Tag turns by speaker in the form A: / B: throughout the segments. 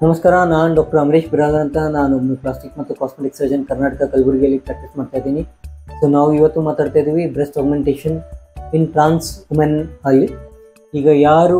A: ನಮಸ್ಕಾರ ನಾನು ಡಾಕ್ಟರ್ ಅಮರೀಶ್ ಬಿರಾದರ್ ಅಂತ ನಾನು ಪ್ಲಾಸ್ಟಿಕ್ ಮತ್ತು ಕಾಸ್ಮೆಟಿಕ್ ಸರ್ಜನ್ ಕರ್ನಾಟಕ ಕಲಬುರಗಿಯಲ್ಲಿ ಪ್ರಾಕ್ಟೀಸ್ ಮಾಡ್ತಾ ಇದ್ದೀನಿ ಸೊ ನಾವು ಇವತ್ತು ಮಾತಾಡ್ತಾ ಇದ್ದೀವಿ breast augmentation in trans women ಅಲ್ಲಿ ಈಗ ಯಾರು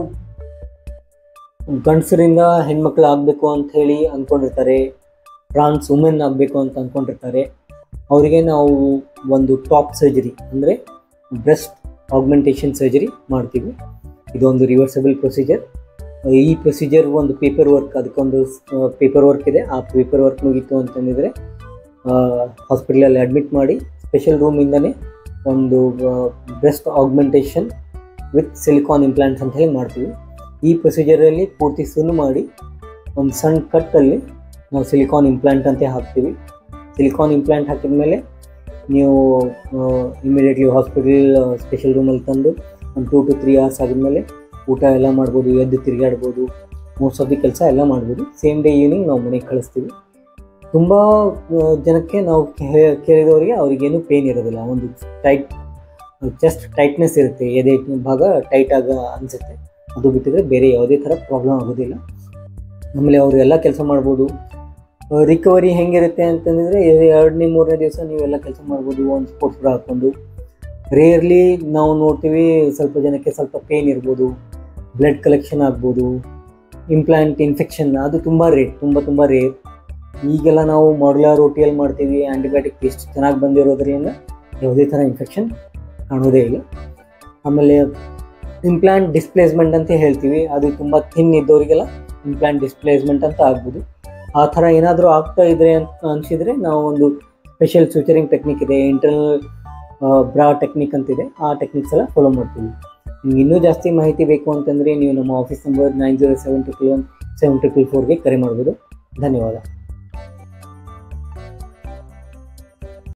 A: ಗಂಡಸರಿಂದ ಹೆಣ್ಮಕ್ಳು ಆಗಬೇಕು ಅಂತ ಹೇಳಿ ಅಂದ್ಕೊಂಡಿರ್ತಾರೆ ಟ್ರಾನ್ಸ್ ವುಮೆನ್ ಆಗಬೇಕು ಅಂತ ಅಂದ್ಕೊಂಡಿರ್ತಾರೆ ಅವರಿಗೆ ನಾವು ಒಂದು ಟಾಪ್ ಸರ್ಜರಿ ಅಂದರೆ ಬ್ರೆಸ್ಟ್ ಆಗ್ಮೆಂಟೇಷನ್ ಸರ್ಜರಿ ಮಾಡ್ತೀವಿ ಇದೊಂದು ರಿವರ್ಸಬಲ್ ಪ್ರೊಸೀಜರ್ ಈ ಪ್ರೊಸೀಜರ್ ಒಂದು ಪೇಪರ್ ವರ್ಕ್ ಅದಕ್ಕೊಂದು ಪೇಪರ್ ವರ್ಕ್ ಇದೆ ಆ ಪೇಪರ್ ವರ್ಕ್ ಮುಗೀತು ಅಂತಂದಿದ್ರೆ ಹಾಸ್ಪಿಟಲಲ್ಲಿ ಅಡ್ಮಿಟ್ ಮಾಡಿ ಸ್ಪೆಷಲ್ ರೂಮಿಂದನೇ ಒಂದು breast augmentation with silicone implants ಅಂತ ಹೇಳಿ ಮಾಡ್ತೀವಿ ಈ ಪ್ರೊಸೀಜರಲ್ಲಿ ಪೂರ್ತಿ ಸುಣ್ಣು ಮಾಡಿ ಒಂದು ಸಣ್ಣ ಕಟ್ಟಲ್ಲಿ ನಾವು ಸಿಲಿಕಾನ್ ಇಂಪ್ಲಾಂಟ್ ಅಂತ ಹಾಕ್ತೀವಿ ಸಿಲಿಕಾನ್ ಇಂಪ್ಲಾಂಟ್ ಹಾಕಿದ ಮೇಲೆ ನೀವು ಇಮಿಡಿಯೇಟ್ಲಿ ಹಾಸ್ಪಿಟಲ್ ಸ್ಪೆಷಲ್ ರೂಮಲ್ಲಿ ತಂದು ಒಂದು ಟೂ ಟು ತ್ರೀ ಅವರ್ಸ್ ಆದಮೇಲೆ ಊಟ ಎಲ್ಲ ಮಾಡ್ಬೋದು ಎದ್ದು ತಿರುಗಾಡ್ಬೋದು ಮೋಸ್ಟ್ ಆಫ್ ದಿ ಕೆಲಸ ಎಲ್ಲ ಮಾಡ್ಬೋದು ಸೇಮ್ ಡೇ ಈವ್ನಿಂಗ್ ನಾವು ಮನೆಗೆ ಕಳಿಸ್ತೀವಿ ತುಂಬ ಜನಕ್ಕೆ ನಾವು ಕೇ- ಕೇಳಿದವರಿಗೆ ಅವ್ರಿಗೇನು ಪೇನ್ ಇರೋದಿಲ್ಲ ಒಂದು ಟೈಟ್ ಚೆಸ್ಟ್ ಟೈಟ್ನೆಸ್ ಇರುತ್ತೆ ಎದೆ ಭಾಗ ಟೈಟ್ ಆಗ ಅನಿಸುತ್ತೆ ಅದು ಬಿಟ್ಟಿದ್ರೆ ಬೇರೆ ಯಾವುದೇ ಥರ ಪ್ರಾಬ್ಲಮ್ ಆಗೋದಿಲ್ಲ ಆಮೇಲೆ ಅವರು ಎಲ್ಲ ಕೆಲಸ ಮಾಡ್ಬೋದು ರಿಕವರಿ ಹೆಂಗಿರುತ್ತೆ ಅಂತಂದರೆ ಎರಡನೇ ಮೂರನೇ ದಿವಸ ನೀವೆಲ್ಲ ಕೆಲಸ ಮಾಡ್ಬೋದು ಒಂದು ಸ್ಪೋರ್ಟ್ಸ್ ಬ್ರಾ ಹಾಕ್ಕೊಂಡು ರೇರ್ಲಿ ನಾವು ನೋಡ್ತೀವಿ ಸ್ವಲ್ಪ ಜನಕ್ಕೆ ಸ್ವಲ್ಪ ಪೇನ್ ಇರ್ಬೋದು ಬ್ಲಡ್ ಕಲೆಕ್ಷನ್ ಆಗ್ಬೋದು ಇಂಪ್ಲಾಂಟ್ ಇನ್ಫೆಕ್ಷನ್ ಅದು ತುಂಬ ರೇಟ್ ತುಂಬ ತುಂಬ ರೇರ್ ಈಗೆಲ್ಲ ನಾವು ಮಾಡ್ಯುಲರ್ ರೋಟಿಯಲ್ಲಿ ಮಾಡ್ತೀವಿ ಆ್ಯಂಟಿಬಯೋಟಿಕ್ ಟೇಸ್ಟ್ ಚೆನ್ನಾಗಿ ಬಂದಿರೋದ್ರಿಂದ ಯಾವುದೇ ಥರ ಇನ್ಫೆಕ್ಷನ್ ಕಾಣೋದೇ ಇಲ್ಲ ಆಮೇಲೆ ಇಂಪ್ಲಾಂಟ್ ಡಿಸ್ಪ್ಲೇಸ್ಮೆಂಟ್ ಅಂತ ಹೇಳ್ತೀವಿ ಅದು ತುಂಬ ಥಿನ್ ಇದ್ದವರಿಗೆಲ್ಲ ಇಂಪ್ಲಾಂಟ್ ಡಿಸ್ಪ್ಲೇಸ್ಮೆಂಟ್ ಅಂತ ಆಗ್ಬೋದು ಆ ಥರ ಏನಾದರೂ ಆಗ್ತಾ ಇದ್ರೆ ಅಂತ ಅನಿಸಿದರೆ ನಾವು ಒಂದು ಸ್ಪೆಷಲ್ ಸೂಚರಿಂಗ್ ಟೆಕ್ನಿಕ್ ಇದೆ ಇಂಟರ್ನಲ್ ಬ್ರಾ ಟೆಕ್ನಿಕ್ ಅಂತಿದೆ ಆ ಟೆಕ್ನಿಕ್ಸ್ ಎಲ್ಲ ಫಾಲೋ ಮಾಡ್ತೀವಿ ನಿಮ್ಗೆ ಇನ್ನೂ ಜಾಸ್ತಿ ಮಾಹಿತಿ ಬೇಕು ಅಂತಂದರೆ ನೀವು ನಮ್ಮ office number nine zero seven triple one seven triple ಫೋರ್ಗೆ ಕರೆ ಮಾಡ್ಬೋದು ಧನ್ಯವಾದ